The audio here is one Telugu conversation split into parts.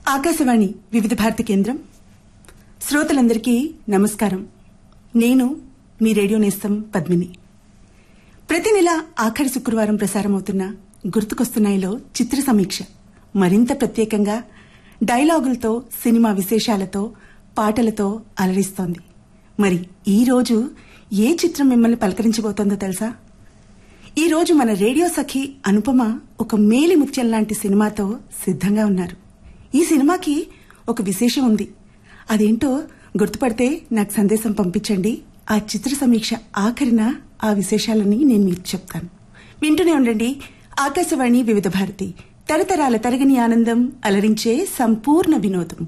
ఆకాశవాణి వివిధ భారతి కేంద్రం శ్రోతలందరికీ నమస్కారం నేను మీ రేడియో నేస్తం పద్మిని ప్రతి నెల ఆఖరి శుక్రవారం ప్రసారమవుతున్న గుర్తుకొస్తున్నాయిలో చిత్ర సమీక్ష మరింత ప్రత్యేకంగా డైలాగులతో సినిమా విశేషాలతో పాటలతో అలరిస్తోంది మరి ఈ రోజు ఏ చిత్రం మిమ్మల్ని పలకరించబోతోందో తెలుసా ఈ రోజు మన రేడియో సఖి అనుపమ ఒక మేలి ముత్యం లాంటి సినిమాతో సిద్ధంగా ఉన్నారు ఈ సినిమాకి ఒక విశేషం ఉంది అదేంటో గుర్తుపడితే నాకు సందేశం పంపించండి ఆ చిత్ర సమీక్ష ఆఖరిన ఆ విశేషాలని నేను మీకు చెప్తాను వింటూనే ఉండండి ఆకాశవాణి వివిధ భారతి తరతరాల తరగని ఆనందం అలరించే సంపూర్ణ వినోదం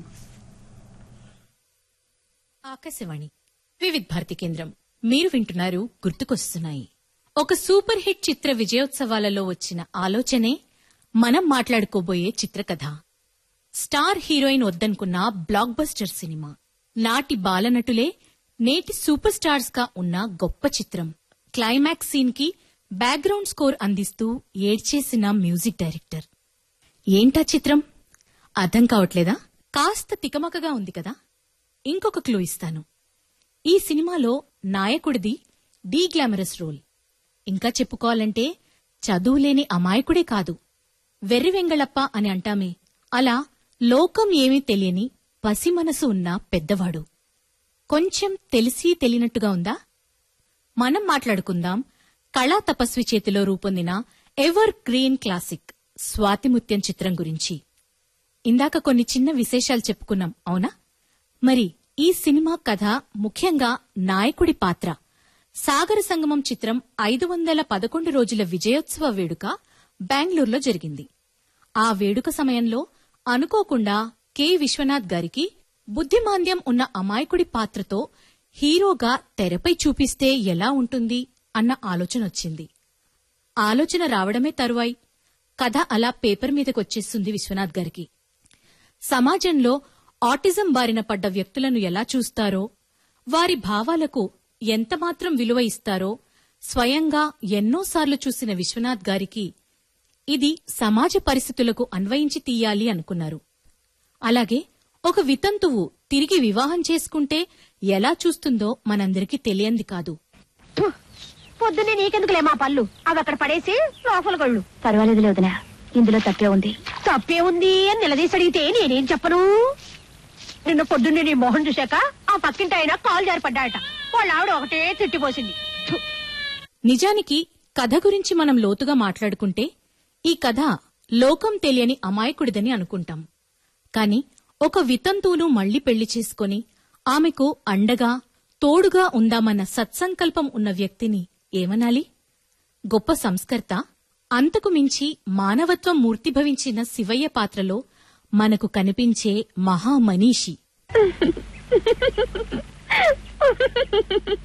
ఆకాశవాణి వివిధ్ భారతి కేంద్రం మీరు వింటున్నారు గుర్తుకొస్తున్నాయి ఒక సూపర్ హిట్ చిత్ర విజయోత్సవాలలో వచ్చిన ఆలోచనే మనం మాట్లాడుకోబోయే చిత్రకథ స్టార్ హీరోయిన్ వద్దనుకున్న బ్లాక్ బస్టర్ సినిమా నాటి బాలనటులే నేటి సూపర్ స్టార్స్ గా ఉన్న గొప్ప చిత్రం క్లైమాక్స్ సీన్ కి బ్యాక్గ్రౌండ్ స్కోర్ అందిస్తూ ఏడ్చేసిన మ్యూజిక్ డైరెక్టర్ ఏంటా చిత్రం అర్థం కావట్లేదా కాస్త తికమకగా ఉంది కదా ఇంకొక క్లూ ఇస్తాను ఈ సినిమాలో నాయకుడిది డీ గ్లామరస్ రోల్ ఇంకా చెప్పుకోవాలంటే చదువులేని అమాయకుడే కాదు వెర్రి వెంగళప్ప అని అంటామే అలా లోకం ఏమీ తెలియని పసి మనసు ఉన్న పెద్దవాడు కొంచెం తెలిసి తెలియనట్టుగా ఉందా మనం మాట్లాడుకుందాం కళా తపస్వి చేతిలో రూపొందిన ఎవర్ గ్రీన్ క్లాసిక్ స్వాతిముత్యం చిత్రం గురించి ఇందాక కొన్ని చిన్న విశేషాలు చెప్పుకున్నాం అవునా మరి ఈ సినిమా కథ ముఖ్యంగా నాయకుడి పాత్ర సాగర సంగమం చిత్రం ఐదు వందల పదకొండు రోజుల విజయోత్సవ వేడుక బెంగళూరులో జరిగింది ఆ వేడుక సమయంలో అనుకోకుండా కె విశ్వనాథ్ గారికి బుద్ధిమాంద్యం ఉన్న అమాయకుడి పాత్రతో హీరోగా తెరపై చూపిస్తే ఎలా ఉంటుంది అన్న ఆలోచన వచ్చింది ఆలోచన రావడమే తరువాయి కథ అలా పేపర్ మీదకొచ్చేస్తుంది విశ్వనాథ్ గారికి సమాజంలో ఆటిజం బారిన పడ్డ వ్యక్తులను ఎలా చూస్తారో వారి భావాలకు ఎంతమాత్రం విలువ ఇస్తారో స్వయంగా ఎన్నోసార్లు చూసిన విశ్వనాథ్ గారికి ఇది సమాజ పరిస్థితులకు అన్వయించి తీయాలి అనుకున్నారు అలాగే ఒక వితంతువు తిరిగి వివాహం చేసుకుంటే ఎలా చూస్తుందో మనందరికీ తెలియంది కాదు ఫు, పొద్దున్నే నీకెందుకులే మా పళ్ళు అవి అక్కడ పడేసి లోపల గళ్ళు పర్వాలేదు వదినా ఇందులో తప్పే ఉంది తప్పే ఉంది అని నిలదీసి అడిగితే నేనేం చెప్పను నిన్న పొద్దున్నే నీ మొహం చూశాక ఆ పక్కింటి ఆయన కాలు జారిపడ్డాట వాళ్ళ ఆవిడ ఒకటే తిట్టిపోసింది థు, నిజానికి కథ గురించి మనం లోతుగా మాట్లాడుకుంటే ఈ కథ లోకం తెలియని అమాయకుడిదని అనుకుంటాం కాని ఒక వితంతువును మళ్లీ పెళ్లి చేసుకొని ఆమెకు అండగా తోడుగా ఉందామన్న సత్సంకల్పం ఉన్న వ్యక్తిని ఏమనాలి గొప్ప సంస్కర్త అంతకు మించి మానవత్వం మూర్తిభవించిన శివయ్య పాత్రలో మనకు కనిపించే మహామనీషి